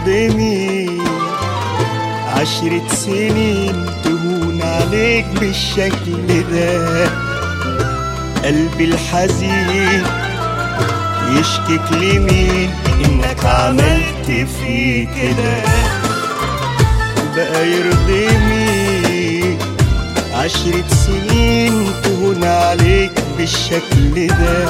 يرضي مين عشرة سنين تهون عليك بالشكل ده قلبي الحزين يشكك لمين انك عملت فيه كده بقى يرضي مين عشرة سنين تهون عليك بالشكل ده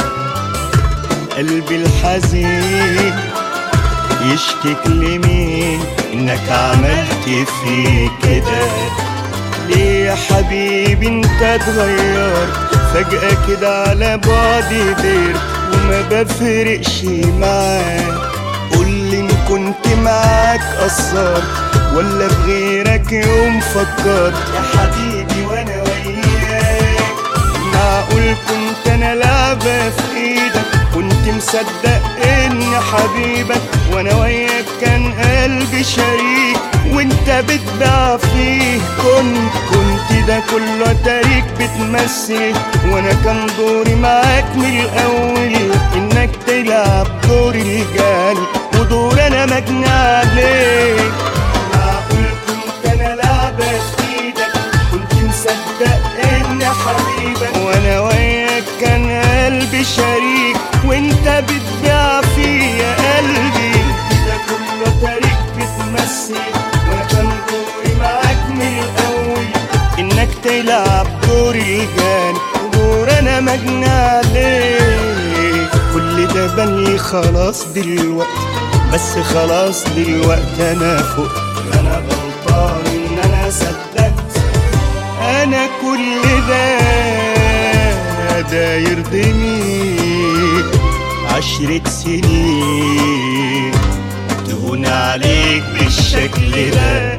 قلبي الحزين يشكك لمين انك عملت فيه كده ليه يا حبيبي انت اتغيرت فجأة كده على بعدي دير وما بفرقش معاك قولي ان كنت معاك قصرت ولا بغيرك يوم فكرت يا حبيبي وانا وياك معقول كنت انا لعبة في ايدك كنت مصدق اني حبيبك وانا وياك كان قلبي شريك وانت بتباع فيه كنت كنت ده كله تاريك بتمثل وانا كان دوري معاك من الاول انك تلعب دور الجاني ودور انا مجني عليك معقول كنت انا لعبة في ايدك كنت مصدق اني حبيبك وانا وياك كان قلبي شريك وانت بتبيع فيا قلبي ده كله تاريخ بتمثل وانا كان دوري معاك من الاول انك تلعب دور الجان ودور انا مجني عليك كل ده بني خلاص دلوقتي بس خلاص دلوقتي انا فوق انا غلطان ان انا صدقت انا كل ده ده يرضيني عشرة سنين تهون عليك بالشكل ده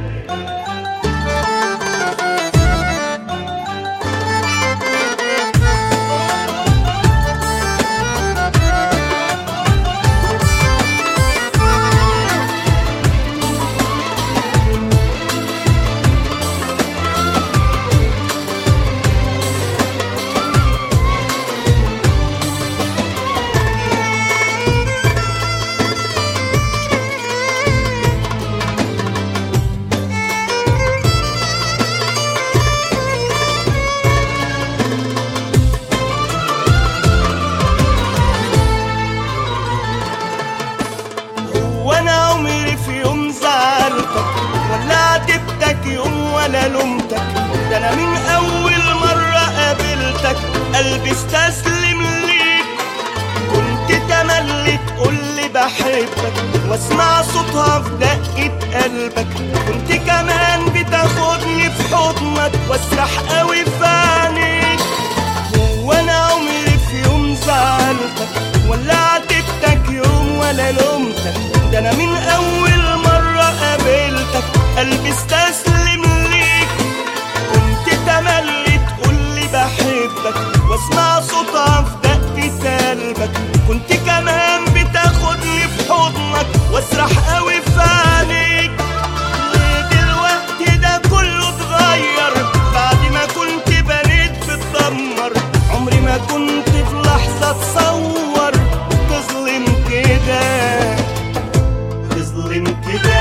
وانا عمري في يوم زعلتك ولا عاتبتك يوم ولا لومتك ده انا من اول مرة قابلتك قلبي استسلم ليك كنت تملي تقولي بحبك واسمع صوتها في دقة قلبك كنت كمان بتاخدني في حضنك واسرح قوي في عينيك وانا عمري في يوم زعلتك ولا عاتبتك يوم ولا لومتك ده انا من اول مرة قابلتك قلبي استسلم ليك كنت تملي تقولي بحبك واسمع صوتها في دقة قلبك كنت كمان بتاخدني في حضنك واسرح قوي في عينيك ليه دلوقتي ده كله اتغير بعد ما كنت بنيت بتدمر عمري ما كنت في لحظة اتصور تظلم كده تظلم كده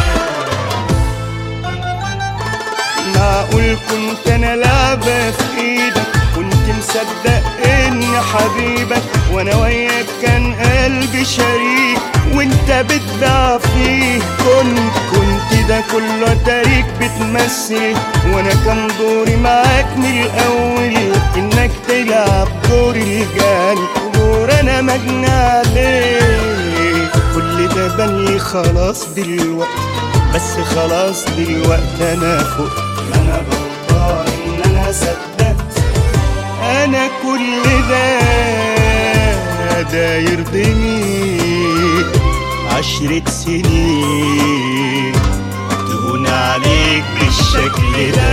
معقول كنت انا لعبة في ايدك كنت مصدق اني حبيبك وانا وياك كان قلبي شريك وانت بتباع فيه كنت كنت ده كله تاريخ بتمثل وانا كان دوري معاك من الاول انك تلعب دور الجاني ودور انا مجني عليك كل ده بني خلاص دلوقتي بس خلاص دلوقتي انا فوق انا غلطان ان انا صدقت انا كل ده ده يرضيني عشرة سنين تهون عليك بالشكل ده